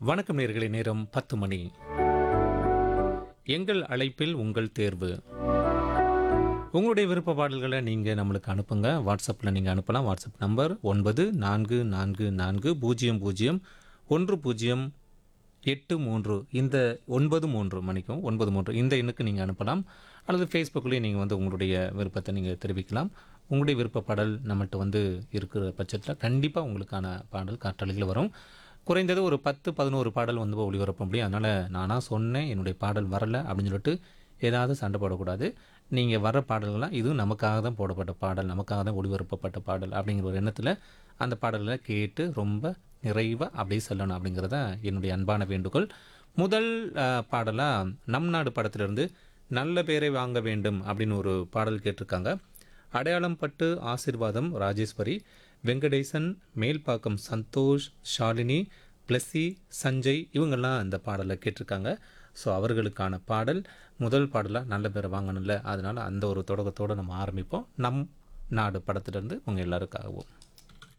வணக்கம் நேர்களை நேரம் பத்து மணி எங்கள் அழைப்பில் உங்கள் தேர்வு உங்களுடைய விருப்ப பாடல்களை நீங்கள் நம்மளுக்கு அனுப்புங்க வாட்ஸ்அப்பில் நீங்கள் அனுப்பலாம் வாட்ஸ்அப் நம்பர் ஒன்பது நான்கு நான்கு நான்கு பூஜ்ஜியம் பூஜ்ஜியம் ஒன்று பூஜ்ஜியம் எட்டு மூன்று இந்த ஒன்பது மூன்று மணிக்கும் ஒன்பது மூன்று இந்த எண்ணுக்கு நீங்கள் அனுப்பலாம் அல்லது ஃபேஸ்புக்லேயே நீங்கள் வந்து உங்களுடைய விருப்பத்தை நீங்கள் தெரிவிக்கலாம் உங்களுடைய விருப்ப பாடல் நம்மகிட்ட வந்து இருக்கிற பட்சத்தில் கண்டிப்பாக உங்களுக்கான பாடல் காற்றலைகள் வரும் குறைந்தது ஒரு பத்து பதினோரு பாடல் வந்து ஒளிபரப்ப முடியும் அதனால் நானாக சொன்னேன் என்னுடைய பாடல் வரல அப்படின்னு சொல்லிட்டு ஏதாவது சண்டை போடக்கூடாது நீங்கள் வர பாடல்கள்லாம் இதுவும் நமக்காக தான் போடப்பட்ட பாடல் நமக்காக தான் ஒளிபரப்பப்பட்ட பாடல் அப்படிங்கிற ஒரு எண்ணத்தில் அந்த பாடல்களை கேட்டு ரொம்ப நிறைவாக அப்படியே சொல்லணும் அப்படிங்கிறத என்னுடைய அன்பான வேண்டுகோள் முதல் பாடலாக நம் நாடு படத்திலிருந்து நல்ல பேரை வாங்க வேண்டும் அப்படின்னு ஒரு பாடல் கேட்டிருக்காங்க அடையாளம் பட்டு ஆசிர்வாதம் ராஜேஸ்வரி வெங்கடேசன் மேல்பாக்கம் சந்தோஷ் ஷாலினி பிளஸ்ஸி சஞ்சய் இவங்கெல்லாம் அந்த பாடலை கேட்டிருக்காங்க ஸோ அவர்களுக்கான பாடல் முதல் பாடலாக நல்ல பேரை வாங்கணும்ல அதனால் அந்த ஒரு தொடக்கத்தோடு நம்ம ஆரம்பிப்போம் நம் நாடு படத்திலிருந்து உங்கள் எல்லாருக்காகவும்